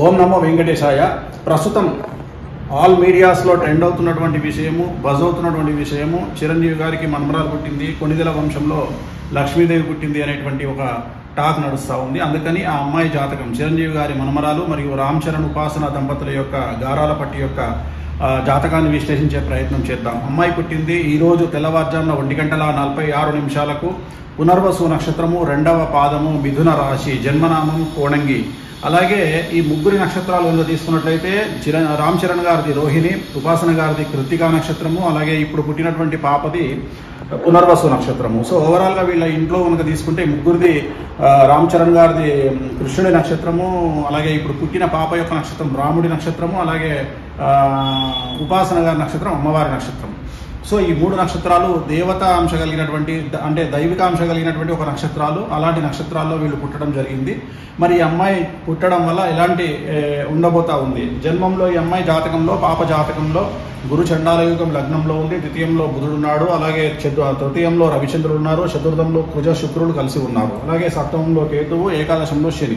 ఓం నమో వెంకటేశాయ ప్రస్తుతం ఆల్ మీడియాస్లో ట్రెండ్ అవుతున్నటువంటి విషయము బజ్ అవుతున్నటువంటి విషయము చిరంజీవి గారికి మన్మరాలు పుట్టింది కొనిదెల వంశంలో లక్ష్మీదేవి పుట్టింది అనేటువంటి ఒక టాక్ నడుస్తూ ఉంది అందుకని ఆ అమ్మాయి జాతకం చిరంజీవి గారి మనమరాలు మరియు రామ్ చరణ్ ఉపాసన దంపతుల యొక్క గారాల పట్టి యొక్క ఆ, జాతకాన్ని విశ్లేషించే ప్రయత్నం చేద్దాం అమ్మాయి పుట్టింది ఈ రోజు తెల్లవారుజామున ఒంటి గంటల నలభై ఆరు నిమిషాలకు పునర్వసు నక్షత్రము రెండవ పాదము మిథున రాశి జన్మనామం కోణంగి అలాగే ఈ ముగ్గురి నక్షత్రాలు కనుక తీసుకున్నట్లయితే చిర రామ్ చరణ్ గారిది రోహిణి ఉపాసన గారిది కృతికా నక్షత్రము అలాగే ఇప్పుడు పుట్టినటువంటి పాపది పునర్వసు నక్షత్రము సో ఓవరాల్ గా వీళ్ళ ఇంట్లో కనుక తీసుకుంటే ముగ్గురిది ఆ, రామ్ చరణ్ గారిది కృష్ణుడి నక్షత్రము అలాగే ఇప్పుడు పుట్టిన పాప యొక్క నక్షత్రం రాముడి నక్షత్రము అలాగే ఆ, ఉపాసన గారి నక్షత్రం అమ్మవారి నక్షత్రం సో ఈ మూడు నక్షత్రాలు దేవతా అంశ కలిగినటువంటి ద- అంటే దైవికాంశ కలిగినటువంటి ఒక నక్షత్రాలు అలాంటి నక్షత్రాల్లో వీళ్ళు పుట్టడం జరిగింది మరి ఈ అమ్మాయి పుట్టడం వల్ల ఎలాంటి ఏ, ఉండబోతా ఉంది జన్మంలో ఈ అమ్మాయి జాతకంలో పాప జాతకంలో గురు చండాలయుగం లగ్నంలో ఉంది ద్వితీయంలో బుధుడు ఉన్నాడు అలాగే చతు తృతీయంలో రవిచంద్రుడు ఉన్నారు చతుర్థంలో కుజ శుక్రుడు కలిసి ఉన్నారు అలాగే సప్తమంలో కేతువు ఏకాదశంలో శని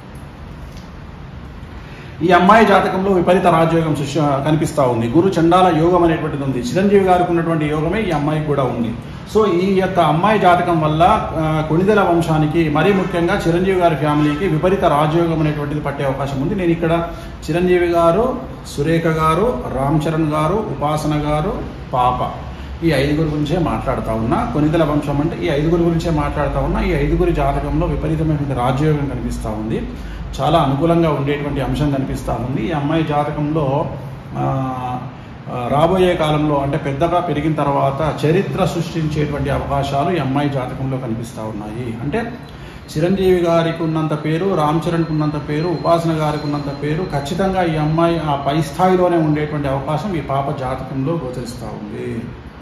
ఈ అమ్మాయి జాతకంలో విపరీత రాజయోగం సృష్టి కనిపిస్తా ఉంది గురు చండాల యోగం అనేటువంటిది ఉంది చిరంజీవి గారికి ఉన్నటువంటి యోగమే ఈ అమ్మాయికి కూడా ఉంది సో ఈ యొక్క అమ్మాయి జాతకం వల్ల ఆ, కొణిదెల వంశానికి మరీ ముఖ్యంగా చిరంజీవి గారి ఫ్యామిలీకి విపరీత రాజయోగం అనేటువంటిది పట్టే అవకాశం ఉంది నేను ఇక్కడ చిరంజీవి గారు సురేఖ గారు రామ్ చరణ్ గారు ఉపాసన గారు పాప ఈ ఐదుగురు గురించే మాట్లాడుతూ ఉన్నా కొనిదెల వంశం అంటే ఈ ఐదుగురు గురించే మాట్లాడుతూ ఉన్నా ఈ ఐదుగురి జాతకంలో విపరీతమైనటువంటి రాజయోగం కనిపిస్తూ ఉంది చాలా అనుకూలంగా ఉండేటువంటి అంశం కనిపిస్తూ ఉంది ఈ అమ్మాయి జాతకంలో ఆ, ఆ, రాబోయే కాలంలో అంటే పెద్దగా పెరిగిన తర్వాత చరిత్ర సృష్టించేటువంటి అవకాశాలు ఈ అమ్మాయి జాతకంలో కనిపిస్తూ ఉన్నాయి అంటే చిరంజీవి గారికి ఉన్నంత పేరు రామ్ చరణ్కి ఉన్నంత పేరు ఉపాసన గారికి ఉన్నంత పేరు ఖచ్చితంగా ఈ అమ్మాయి ఆ పై స్థాయిలోనే ఉండేటువంటి అవకాశం ఈ పాప జాతకంలో గోచరిస్తూ ఉంది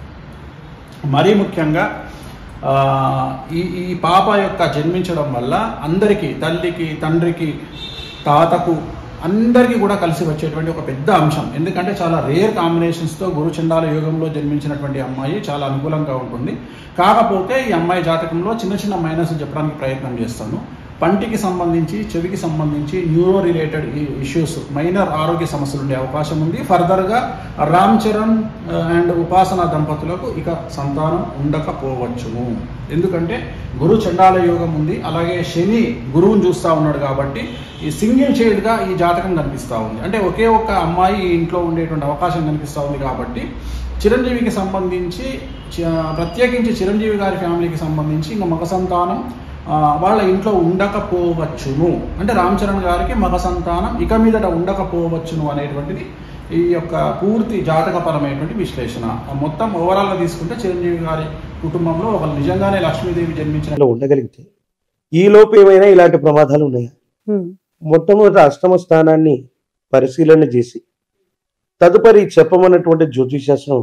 మరీ ముఖ్యంగా ఆ, ఈ ఈ పాప యొక్క జన్మించడం వల్ల అందరికీ తల్లికి తండ్రికి తాతకు అందరికీ కూడా కలిసి వచ్చేటువంటి ఒక పెద్ద అంశం ఎందుకంటే చాలా రేర్ కాంబినేషన్స్తో గురుచండాల యోగంలో జన్మించినటువంటి అమ్మాయి చాలా అనుకూలంగా ఉంటుంది కాకపోతే ఈ అమ్మాయి జాతకంలో చిన్న చిన్న మైనస్ చెప్పడానికి ప్రయత్నం చేస్తాను పంటికి సంబంధించి చెవికి సంబంధించి న్యూరో రిలేటెడ్ ఇష్యూస్ మైనర్ ఆరోగ్య సమస్యలు ఉండే అవకాశం ఉంది ఫర్దర్గా రామ్ చరణ్ అండ్ ఉపాసన దంపతులకు ఇక సంతానం ఉండకపోవచ్చును ఎందుకంటే గురు చండాల యోగం ఉంది అలాగే శని గురువుని చూస్తూ ఉన్నాడు కాబట్టి ఈ సింగిల్ చైల్డ్గా ఈ జాతకం కనిపిస్తూ ఉంది అంటే ఒకే ఒక్క అమ్మాయి ఈ ఇంట్లో ఉండేటువంటి అవకాశం కనిపిస్తూ ఉంది కాబట్టి చిరంజీవికి సంబంధించి చ- ప్రత్యేకించి చిరంజీవి గారి ఫ్యామిలీకి సంబంధించి ఇంకా మగ సంతానం ఆ, వాళ్ళ ఇంట్లో ఉండకపోవచ్చును అంటే రామ్ చరణ్ గారికి మగ సంతానం ఇక మీదట ఉండకపోవచ్చును అనేటువంటిది ఈ యొక్క పూర్తి జాతకపరమైనటువంటి విశ్లేషణ ఆ మొత్తం ఓవరాల్గా తీసుకుంటే చిరంజీవి గారి కుటుంబంలో ఒక నిజంగానే లక్ష్మీదేవి జన్మించిన లో ఉండగలిగితే ఈ లోపు ఏమైనా ఇలాంటి ప్రమాదాలు ఉన్నాయా మొట్టమొదట అష్టమ స్థానాన్ని పరిశీలన చేసి తదుపరి చెప్పమన్నటువంటి జ్యోతిశాస్త్రం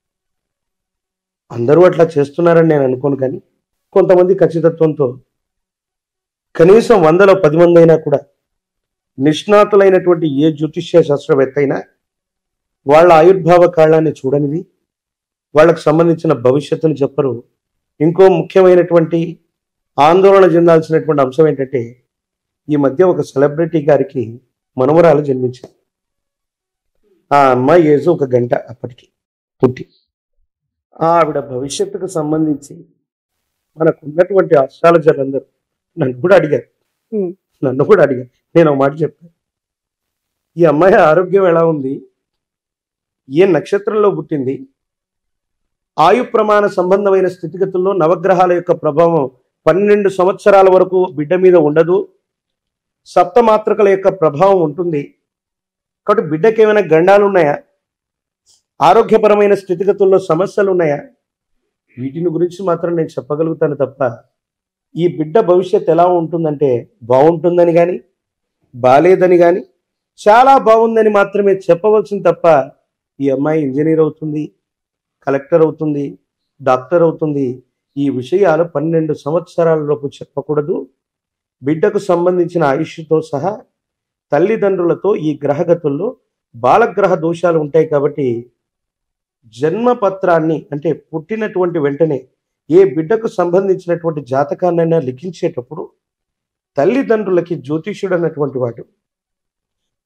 అందరూ అట్లా చేస్తున్నారని నేను అనుకోను కానీ కొంతమంది ఖచ్చితత్వంతో కనీసం వందలో పది మంది అయినా కూడా నిష్ణాతులైనటువంటి ఏ జ్యోతిష్య శాస్త్రవేత్త అయినా వాళ్ళ ఆయుర్భావ కాలాన్ని చూడనిది వాళ్ళకు సంబంధించిన భవిష్యత్తును చెప్పరు ఇంకో ముఖ్యమైనటువంటి ఆందోళన చెందాల్సినటువంటి అంశం ఏంటంటే ఈ మధ్య ఒక సెలబ్రిటీ గారికి మనవరాలు జన్మించింది ఆ అమ్మాయి ఏజ్ ఒక గంట అప్పటికి పుట్టి ఆవిడ భవిష్యత్తుకు సంబంధించి మనకు ఉన్నటువంటి అస్ట్రాలజర్లందరూ నన్ను కూడా అడిగారు Hmm. నన్ను కూడా అడిగారు నేను ఒక మాట చెప్పాను ఈ అమ్మాయి ఆరోగ్యం ఎలా ఉంది ఏ నక్షత్రంలో పుట్టింది ఆయు ప్రమాణ సంబంధమైన స్థితిగతుల్లో నవగ్రహాల యొక్క ప్రభావం పన్నెండు సంవత్సరాల వరకు బిడ్డ మీద ఉండదు సప్తమాత్రకల యొక్క ప్రభావం ఉంటుంది కాబట్టి బిడ్డకి ఏమైనా గండాలు ఉన్నాయా ఆరోగ్యపరమైన స్థితిగతుల్లో సమస్యలు ఉన్నాయా వీటిని గురించి మాత్రం నేను చెప్పగలుగుతాను తప్ప ఈ బిడ్డ భవిష్యత్ ఎలా ఉంటుందంటే బాగుంటుందని కానీ బాలేదని కానీ చాలా బాగుందని మాత్రమే చెప్పవలసింది తప్ప ఈ అమ్మాయి ఇంజనీర్ అవుతుంది కలెక్టర్ అవుతుంది డాక్టర్ అవుతుంది ఈ విషయాలు పన్నెండు సంవత్సరాల లోపు చెప్పకూడదు బిడ్డకు సంబంధించిన ఆయుష్తో సహా తల్లిదండ్రులతో ఈ గ్రహగతుల్లో బాలగ్రహ దోషాలు ఉంటాయి కాబట్టి జన్మపత్రాన్ని అంటే పుట్టినటువంటి వెంటనే ఏ బిడ్డకు సంబంధించినటువంటి జాతకాన్నైనా లిఖించేటప్పుడు తల్లిదండ్రులకి జ్యోతిష్యుడు అన్నటువంటి వాడు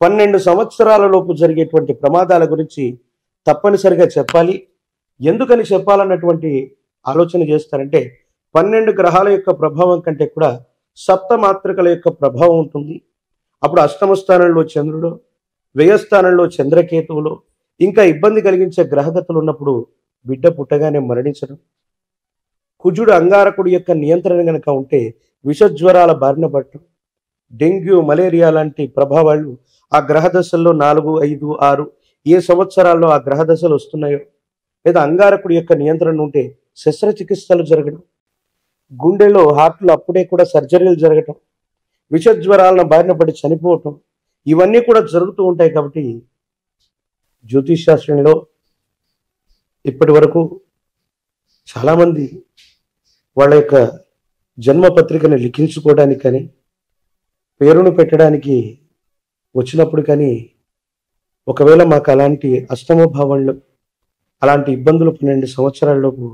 పన్నెండు సంవత్సరాల లోపు జరిగేటువంటి ప్రమాదాల గురించి తప్పనిసరిగా చెప్పాలి ఎందుకని చెప్పాలన్నటువంటి ఆలోచన చేస్తారంటే పన్నెండు గ్రహాల యొక్క ప్రభావం కంటే కూడా సప్త మాత్రికల యొక్క ప్రభావం ఉంటుంది అప్పుడు అష్టమ స్థానంలో చంద్రుడు వ్యయ స్థానంలో చంద్రకేతువులు ఇంకా ఇబ్బంది కలిగించే గ్రహగతులు ఉన్నప్పుడు బిడ్డ పుట్టగానే మరణించడం కుజుడు అంగారకుడి యొక్క నియంత్రణ గనక ఉంటే విషజ్వరాల బారిన పడటం డెంగ్యూ మలేరియా లాంటి ప్రభావాలు ఆ గ్రహ దశల్లో నాలుగు ఐదు ఆరు ఏ సంవత్సరాల్లో ఆ గ్రహ దశలు వస్తున్నాయో లేదా అంగారకుడి యొక్క నియంత్రణ ఉంటే శస్త్రచికిత్సలు జరగడం గుండెలో హార్ట్లో అప్పుడే కూడా సర్జరీలు జరగటం విషజ్వరాలను బారిన పడి చనిపోవటం ఇవన్నీ కూడా జరుగుతూ ఉంటాయి కాబట్టి జ్యోతిష్ శాస్త్రంలో ఇప్పటి వరకు చాలామంది వాళ్ళ యొక్క జన్మ పత్రికను లిఖించుకోవడానికి కానీ పేరును పెట్టడానికి వచ్చినప్పుడు కానీ ఒకవేళ మాకు అలాంటి అష్టమ భావంలో అలాంటి ఇబ్బందులు పన్నెండు సంవత్సరాల్లోపు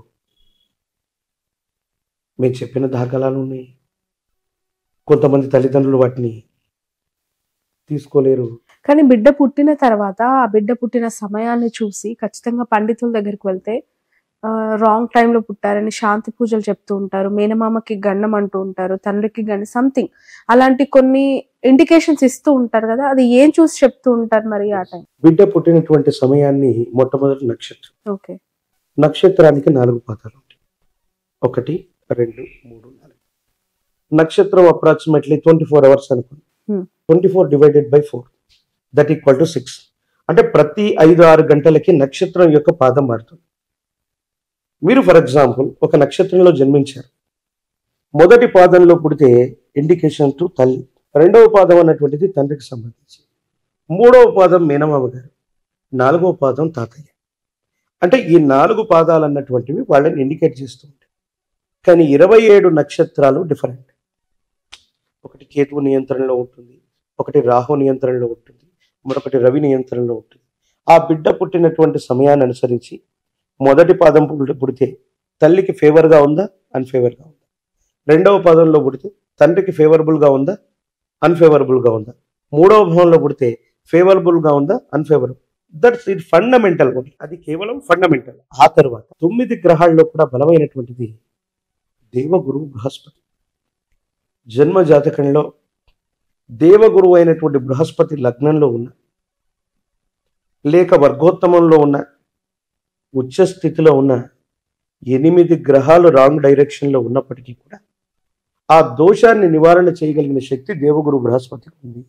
మేము చెప్పిన దాఖలాలు ఉన్నాయి కొంతమంది తల్లిదండ్రులు వాటిని తీసుకోలేరు కానీ బిడ్డ పుట్టిన తర్వాత ఆ బిడ్డ పుట్టిన సమయాన్ని చూసి ఖచ్చితంగా పండితుల దగ్గరికి వెళ్తే రాంగ్ టైంలో పుట్టారని శాంతి పూజలు చెప్తూ ఉంటారు మేనమామకి గండం అంటూ ఉంటారు తండ్రికి గండం సంథింగ్ అలాంటి కొన్ని ఇండికేషన్స్ ఇస్తూ ఉంటారు కదా అది ఏం చూసి చెప్తూ ఉంటారు మరి ఆ టైం బిడ్డ పుట్టినటువంటి సమయాన్ని మొట్టమొదటి నక్షత్రం ఓకే నక్షత్రానికి నాలుగు పాదాలు ఉంటాయి ఒకటి రెండు మూడు నాలుగు నక్షత్రం అప్రాక్సిమేట్లీ ట్వంటీ ఫోర్ అవర్స్ అనుకోండి Hmm. Twenty four divided by four that equal to six అంటే ప్రతి ఐదు ఆరు గంటలకి నక్షత్రం యొక్క పాదం మారుతుంది మీరు ఫర్ ఎగ్జాంపుల్ ఒక నక్షత్రంలో జన్మించారు మొదటి పాదంలో పుడితే ఇండికేషన్ టు తల్లి రెండవ పాదం అన్నటువంటిది తండ్రికి సంబంధించి మూడవ పాదం మేనమామ గారు నాలుగవ పాదం తాతయ్య అంటే ఈ నాలుగు పాదాలు అన్నటువంటివి వాళ్ళని ఇండికేట్ చేస్తూ ఉంటాయి కానీ ఇరవై ఏడు నక్షత్రాలు డిఫరెంట్ ఒకటి కేతువు నియంత్రణలో ఉంటుంది ఒకటి రాహు నియంత్రణలో ఉంటుంది మరొకటి రవి నియంత్రణలో ఉంటుంది ఆ బిడ్డ పుట్టినటువంటి సమయాన్ని అనుసరించి మొదటి పాదం పుట్టి- పుడితే తల్లికి ఫేవర్గా ఉందా అన్ఫేవర్గా ఉందా రెండవ పాదంలో పుడితే తండ్రికి ఫేవరబుల్గా ఉందా అన్ఫేవరబుల్గా ఉందా మూడవ భావంలో పుడితే ఫేవరబుల్గా ఉందా అన్ఫేవరబుల్ దట్స్ ఇట్ ఫండమెంటల్ అది కేవలం ఫండమెంటల్ ఆ తర్వాత తొమ్మిది గ్రహాల్లో కూడా బలమైనటువంటిది దేవగురు బృహస్పతి జన్మ జాతకంలో దేవగురువు అయినటువంటి బృహస్పతి లగ్నంలో ఉన్న లేక వర్గోత్తమంలో ఉన్న ఉచ్చ స్థితిలో ఉన్న ఎనిమిది గ్రహాలు రాంగ్ డైరెక్షన్లో ఉన్నప్పటికీ కూడా ఆ దోషాన్ని నివారణ చేయగలిగిన శక్తి దేవగురు బృహస్పతికి ఉంది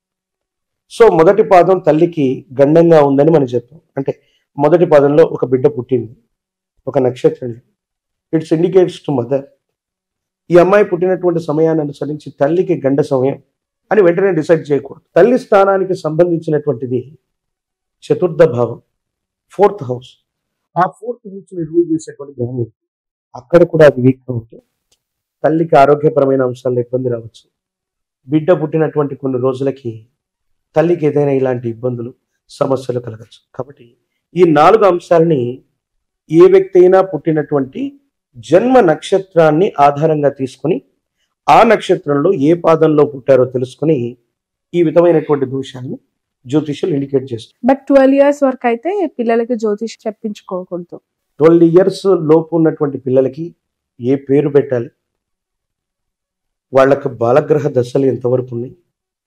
సో మొదటి పాదం తల్లికి గండంగా ఉందని మనం చెప్పాం అంటే మొదటి పాదంలో ఒక బిడ్డ పుట్టింది ఒక నక్షత్రంలో ఇట్స్ ఇండికేట్స్ టు మదర్ ఈ అమ్మాయి పుట్టినటువంటి సమయాన్ని అనుసరించి తల్లికి గండ సమయం అని వెంటనే డిసైడ్ చేయకూడదు తల్లి స్థానానికి సంబంధించినటువంటిది చతుర్థ భావం ఫోర్త్ హౌస్ ఆ ఫోర్త్ హౌస్ ని రూల్ చేసేటువంటి గ్రహం ఏంటి? అక్కడ కూడా అది వీక్గా ఉంటే తల్లికి ఆరోగ్యపరమైన అంశాల్లో ఇబ్బంది రావచ్చు బిడ్డ పుట్టినటువంటి కొన్ని రోజులకి తల్లికి ఏదైనా ఇలాంటి ఇబ్బందులు సమస్యలు కలగచ్చు కాబట్టి ఈ నాలుగు అంశాలని ఏ వ్యక్తి అయినా పుట్టినటువంటి జన్మ నక్షత్రాన్ని ఆధారంగా తీసుకొని ఆ నక్షత్రంలో ఏ పాదంలో పుట్టారో తెలుసుకొని ఈ విధమైనటువంటి దోషాన్ని జ్యోతిష్యులు ఇండికేట్ చేస్తారు బట్ ట్వెల్వ్ ఇయర్స్ వరకు అయితే పిల్లలకి జ్యోతిష్ చెప్పించుకోకూడదు ట్వెల్వ్ ఇయర్స్ లోపు ఉన్నటువంటి పిల్లలకి ఏ పేరు పెట్టాలి వాళ్ళకి బాలగ్రహ దశలు ఎంతవరకు ఉన్నాయి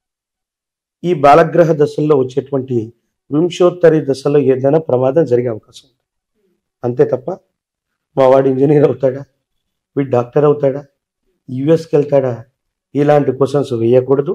ఈ బాలగ్రహ దశల్లో వచ్చేటువంటి వింశోత్తరి దశలో ఏదైనా ప్రమాదం జరిగే అవకాశం ఉంది అంతే తప్ప మా వాడు ఇంజనీర్ అవుతాడా వీడు డాక్టర్ అవుతాడా యుఎస్కి వెళ్తాడా ఇలాంటి క్వశ్చన్స్ వేయకూడదు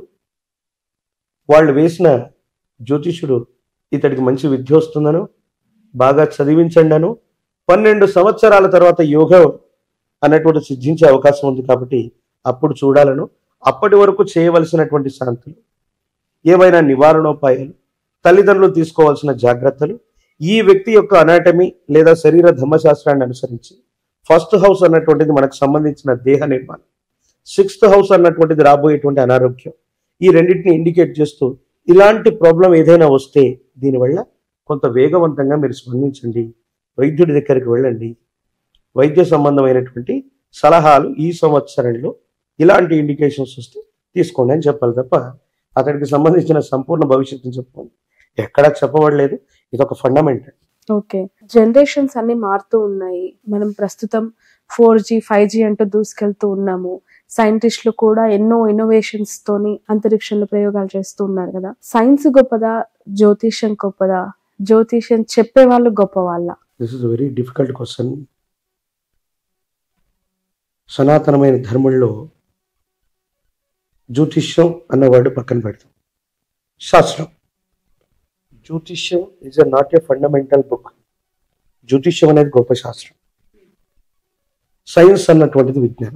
వాళ్ళు వేసిన జ్యోతిషుడు ఇతడికి మంచి విద్య వస్తుందనో బాగా చదివించండను పన్నెండు సంవత్సరాల తర్వాత యోగం అన్నటువంటి సిద్ధించే అవకాశం ఉంది కాబట్టి అప్పుడు చూడాలను అప్పటి వరకు చేయవలసినటువంటి శాంతులు ఏవైనా నివారణోపాయాలు తల్లిదండ్రులు తీసుకోవాల్సిన జాగ్రత్తలు ఈ వ్యక్తి యొక్క అనాటమీ లేదా శరీర ధర్మశాస్త్రాన్ని అనుసరించి ఫస్ట్ హౌస్ అన్నటువంటిది మనకు సంబంధించిన దేహ నిర్మాణం సిక్స్త్ హౌస్ అన్నటువంటిది రాబోయేటువంటి అనారోగ్యం ఈ రెండింటిని ఇండికేట్ చేస్తూ ఇలాంటి ప్రాబ్లం ఏదైనా వస్తే దీనివల్ల కొంత వేగవంతంగా మీరు స్పందించండి వైద్యుడి దగ్గరికి వెళ్ళండి వైద్య సంబంధమైనటువంటి సలహాలు ఈ సంవత్సరంలో ఇలాంటి ఇండికేషన్స్ వస్తే తీసుకోండి అని చెప్పాలి తప్ప అతడికి సంబంధించిన సంపూర్ణ భవిష్యత్తుని చెప్పుకోండి ఎక్కడా చెప్పబడలేదు ఇది ఒక ఫండమెంట్ ఓకే జనరేషన్స్ అన్ని మారుతూ ఉన్నాయి మనం ప్రస్తుతం ఫోర్ జీ ఫైవ్ జీ అంటూ దూసుకెళ్తూ ఉన్నాము సైంటిస్టులు కూడా ఎన్నో ఇన్నోవేషన్స్ తోని అంతరిక్షంలో ప్రయోగాలు చేస్తూ ఉన్నారు కదా సైన్స్ గొప్పదా జ్యోతిష్యం గొప్పదా జ్యోతిష్యం చెప్పే వాళ్ళు గొప్ప వాళ్ళ this is very difficult question సనాతనమైన ధర్మంలో జ్యోతిష్యం అన్న వర్డ్ పక్కన పెడతాం శాస్త్రం జ్యోతిష్యం is uh not a fundamental book జ్యోతిష్యం అనేది గొప్ప శాస్త్రం సైన్స్ అన్నటువంటిది విజ్ఞానం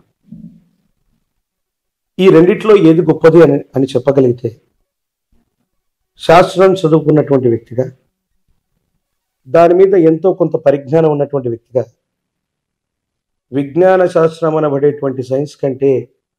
ఈ రెండిట్లో ఏది గొప్పది అని అని చెప్పగలిగితే శాస్త్రం చదువుకున్నటువంటి వ్యక్తిగా దాని మీద ఎంతో కొంత పరిజ్ఞానం ఉన్నటువంటి వ్యక్తిగా విజ్ఞాన శాస్త్రం అనబడేటువంటి సైన్స్ కంటే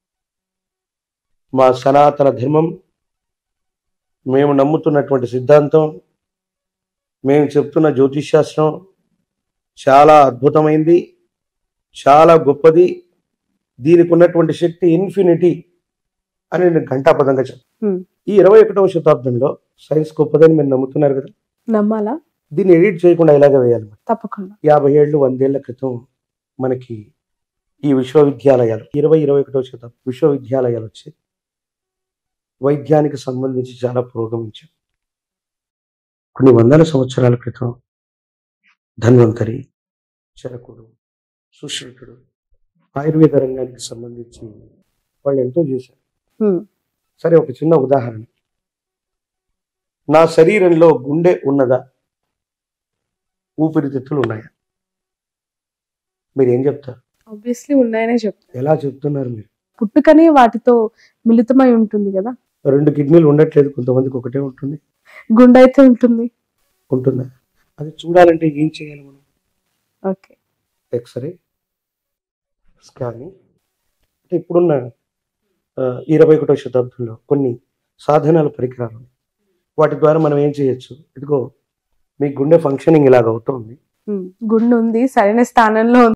మా సనాతన ధర్మం మేము నమ్ముతున్నటువంటి సిద్ధాంతం మేము చెప్తున్న జ్యోతిష్ శాస్త్రం చాలా అద్భుతమైంది చాలా గొప్పది దీనికి ఉన్నటువంటి శక్తి ఇన్ఫినిటీ అని నేను ఘంటాపదంగా చెప్తాను Hmm. ఈ ఇరవై ఒకటవ శతాబ్దంలో సైన్స్ గొప్పదని మీరు నమ్ముతున్నారు కదా నమ్మాలా దీన్ని ఎడిట్ చేయకుండా ఇలాగే వేయాలి మరి. తప్పకుండా యాభై ఏళ్ళు వందేళ్ల క్రితం మనకి ఈ విశ్వవిద్యాలయాలు ఇరవై ఇరవై ఒకటో శతాబ్దం విశ్వవిద్యాలయాలు వచ్చాయి వైద్యానికి సంబంధించి చాలా పురోగమించాం కొన్ని వందల సంవత్సరాల క్రితం ధన్వంతరి చరకుడు సుశ్రుతుడు ఆయుర్వేద రంగానికి సంబంధించి వాళ్ళు ఎంతో చేశారు Hmm. సరే ఒక చిన్న ఉదాహరణ నా శరీరంలో గుండె ఉన్నదా ఊపిరితిత్తులు ఉన్నాయా మీరు ఏం చెప్తారు ఆబ్వియస్లీ ఉన్నాయనే చెప్తాను ఎలా చెప్తున్నారు మీరు పుట్టుకనే వాటితో మిళితమై ఉంటుంది కదా రెండు కిడ్నీలు ఉండట్లేదు కొంతమందికి ఒకటే ఉంటుంది గుండె అయితే ఉంటుంది ఉంటుందా అది చూడాలంటే ఏం చేయాలి మనం ఓకే ఎక్స్రే స్కానింగ్ అంటే ఇప్పుడున్న ఆ, ఇరవై ఒకటో శతాబ్దంలో కొన్ని సాధనాలు పరికరాలు ఉన్నాయి. వాటి ద్వారా మనం ఏం చేయొచ్చు ఇదిగో మీ గుండె ఫంక్షనింగ్ ఇలాగ అవుతుంది గుండె ఉంది సరైన స్థానంలో